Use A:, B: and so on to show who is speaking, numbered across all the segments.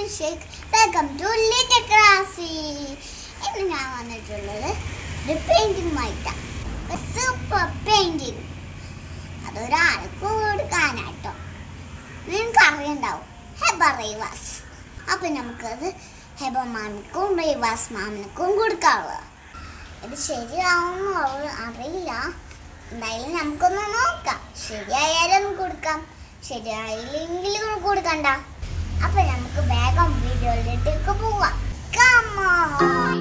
A: Shake welcome to little classy ഇന്ന് ഞാൻ വന്നിട്ടുള്ളത് ഒരു പെയിന്റിങ്ങുമായിട്ടാണ് സൂപ്പർ പെയിന്റിങ് അതൊരാൾക്ക് കൊടുക്കാനാട്ടോ നിങ്ങൾക്ക് അറിയണ്ടാവും ഹെബ റൈവാസ് അപ്പം നമുക്കത് ഹെബ മാമിക്കും റൈവാസ് മാമിനും കൊടുക്കാവുക ഇത് ശരിയാവുമെന്ന് അവ- അറിയില്ല എന്തായാലും നമുക്കൊന്ന് നോക്കാം ശരിയായാലും കൊടുക്കാം ശരിയായില്ലെങ്കിൽ കൊടുക്കണ്ട അപ്പൊ നമുക്ക് വേഗം വീഡിയോയിലേക്ക് പോവാം Come on.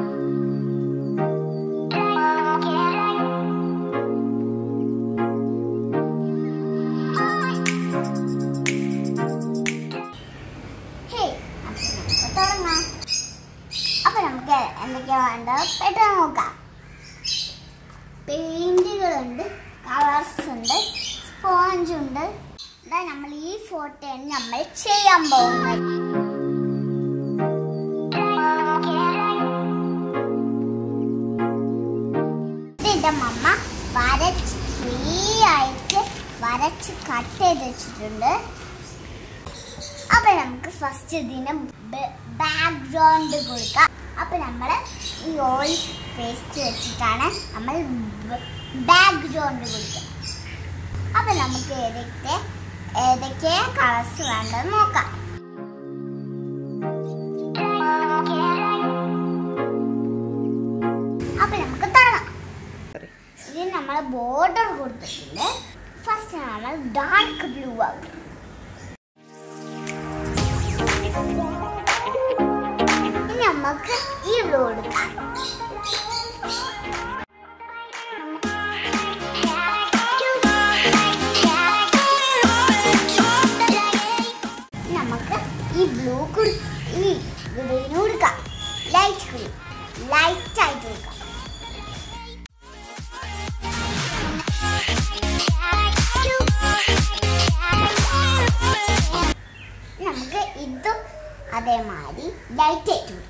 A: Hey, അപ്പൊ നമുക്ക് തുടങ്ങാം അപ്പൊ നമുക്ക് എന്തൊക്കെയാ വേണ്ടത് പെട്ടെന്ന് നോക്കാം പെയിന്റുകളുണ്ട് കളേഴ്സ് ഉണ്ട് സ്പോഞ്ച് ഉണ്ട് ഇതാ നമ്മൾ ഈ ഫോട്ടോയാണ് നമ്മൾ ചെയ്യാൻ പോകുന്നത് ഇതിന്റെ മമ്മ വരച്ച് ഫ്രീ ആയിട്ട് വരച്ച് കട്ട് ചെയ്ത് വെച്ചിട്ടുണ്ട് അപ്പൊ നമുക്ക് ഫസ്റ്റ് ഇതിന് ബാക്ക്ഗ്രൗണ്ട് കൊടുക്കാം അപ്പൊ നമ്മൾ ഈ ഓയിൽ പേസ്റ്റ് വെച്ചിട്ടാണ് നമ്മൾ ബാക്ക്ഗ്രൗണ്ട് കൊടുക്കുക അപ്പൊ നമുക്ക് ഏതൊക്കെ ഏതൊക്കെ കളേഴ്സ് വേണ്ടത് നോക്കാം അപ്പൊ നമുക്ക് തുടങ്ങാം ഇത് നമ്മൾ ബോർഡർ കൊടുത്തിട്ടുണ്ട് ഫസ്റ്റ് നമ്മൾ ഡാർക്ക് ബ്ലൂ ആകും ഇനി നമുക്ക് ഈ ബ്ലൂ എടുക്കാം ഇനി നമുക്ക് ഈ ബ്ലൂ ഈ ഗ്രീൻ കൊടുക്കാം ലൈറ്റ് ഗ്രീൻ ലൈറ്റ് ആയിട്ട് കൊടുക്കാം ഇനി നമുക്ക് ഇതും അതേമാതിരി ലൈറ്റ് ആയിട്ട് കൊടുക്കാം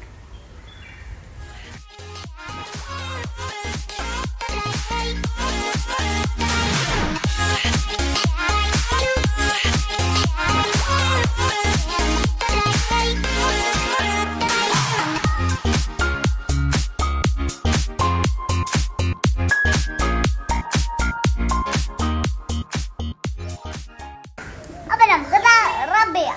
A: അപ്പൊ നമുക്ക് റബ് ചെയ്യാം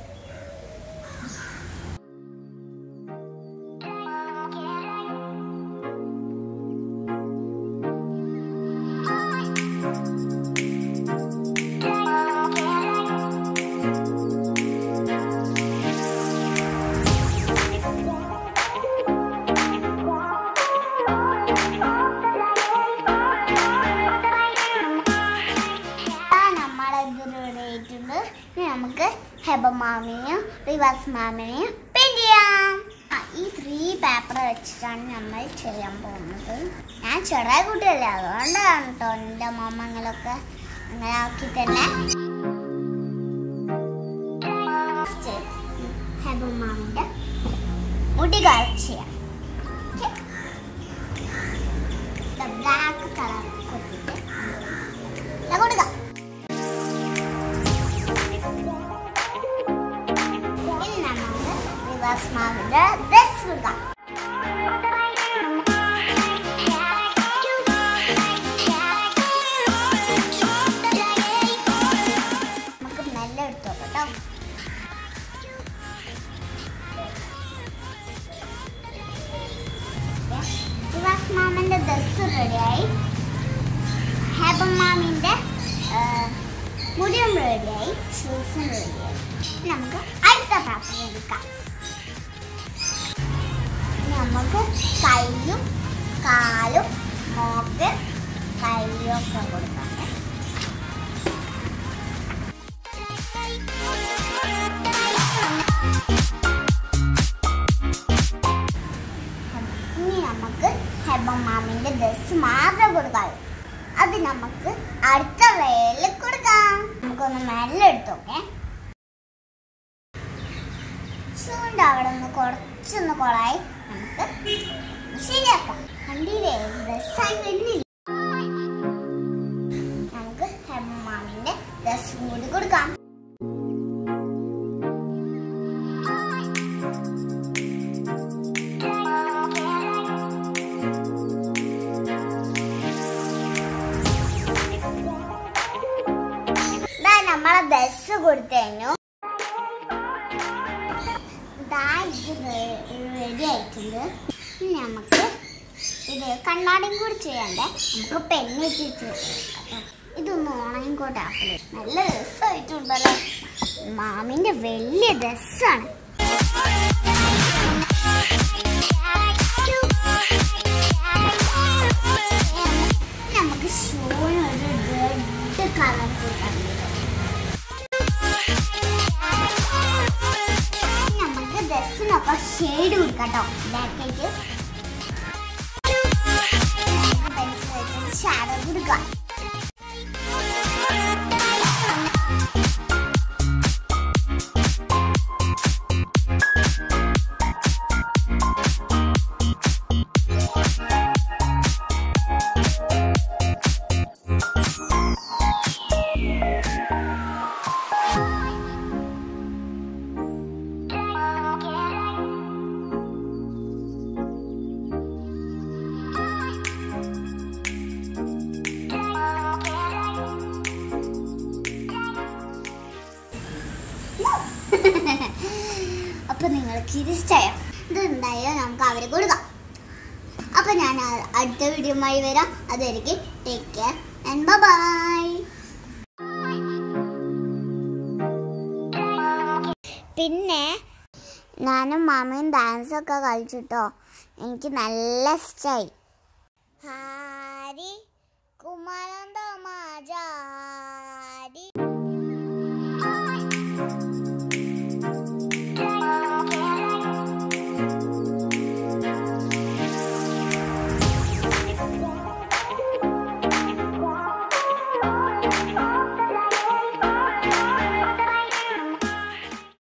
A: ആ, നമ്മളെ ഇത് ready ആയിട്ടുണ്ട് ഇനി നമുക്ക് ഹെബ മാമിനെയും റിവാസ് മാമിനെയും പെയിന്റ് ചെയ്യാം ആ, ഈ ത്രീ പേപ്പർ വെച്ചിട്ടാണ് നമ്മൾ ചെയ്യാൻ പോകുന്നത് ഞാൻ ചെറിയ കുട്ടിയല്ലേ അതുകൊണ്ടാണ് കേട്ടോ എൻ്റെ മാമങ്ങളൊക്കെ അങ്ങനെ ആക്കി തന്നെ First, ഹെബ മാമിൻ്റെ മുടി കളർ ചെയ്യാം ബ്ലാക്ക് കളർ കൊടുത്തിട്ട് ഞാൻ കൊടുക്കാം ഇനി നമുക്ക് റിവേഴ്സ് മാവിന്റെ ഡ്രസ് കൊടുക്കാം നമുക്ക് മെല്ലെ എടുത്തോ കേട്ടോ റിവേഴ്സ് മാമിന്റെ ഡ്രസ് റെഡിയായി ഹേബം മാമിന്റെ ആ, മുടിയും റെഡിയായി ഷൂസും റെഡിയായി ഇനി നമുക്ക് അടുത്ത പേപ്പർ എടുക്കാം ഇനി നമുക്ക് കൈയും കാലും മോക്ക് കൈയും ഒക്കെ കൊടുക്കാം ഇനി നമുക്ക് ഹെബം മാമിന്റെ ഡ്രസ് മാത്രം കൊടുക്കാം അത് നമുക്ക് അടുത്ത വേലിൽ കൊടുക്കാം നമുക്കൊന്ന് മെല്ലെ എടുത്തോക്കെ ചൂണ്ട അവിടെ നിന്ന് കുറച്ചൊന്ന് കൊളായി നമുക്ക് ശരിയാക്കാം കണ്ടില്ലേ ഡ്രസ്സായി വരുന്നില്ല നമുക്ക് ഹെബമാമിന്റെ ഡ്രസ് കൂടി കൊടുക്കാം ഇതാ നമ്മളെ ബസ് കൊടുത്തതിനു ഇതാ ഇത് റെഡി ആയിട്ടുണ്ട് ഇനി നമുക്ക് ഇത് കണ്ണാടിയും കൂടി ചെയ്യണ്ടേ നമുക്ക് പെണ്ണ് വെച്ചിട്ട് ഇതൊന്ന് ഓണയും കൂടെ ആക്കല് നല്ല രസമായിട്ടുണ്ടല്ലോ മാമിന്റെ വലിയ രസാണ് നമുക്ക് ഷൂവിന് ഒരു റെഡ് കളർ കൂട്ടാണ് നമുക്ക് ഡ്രസ്സിനൊക്കെ ഷെയ്ഡ് കൊടുക്കാട്ടോ ബാക്കേറ്റ് ഷാഡോ കൊടുക്കാം അപ്പൊ നിങ്ങൾക്ക് ഇത് ഇഷ്ടമായോ ഇത് എന്തായോ നമുക്ക് അവരെ കൊടുക്കാം അപ്പൊ ഞാൻ അ- അടുത്ത വീഡിയോയുമായി വരാം അതുവരെയ്ക്ക് ടേക്ക് കെയർ ആൻഡ് ബൈ പിന്നെ ഞാനും മാമയും ഡാൻസ് ഒക്കെ കളിച്ചിട്ടോ എനിക്ക് നല്ല ഇഷ്ടമായി ഹാരി കുമാരൻ തോമ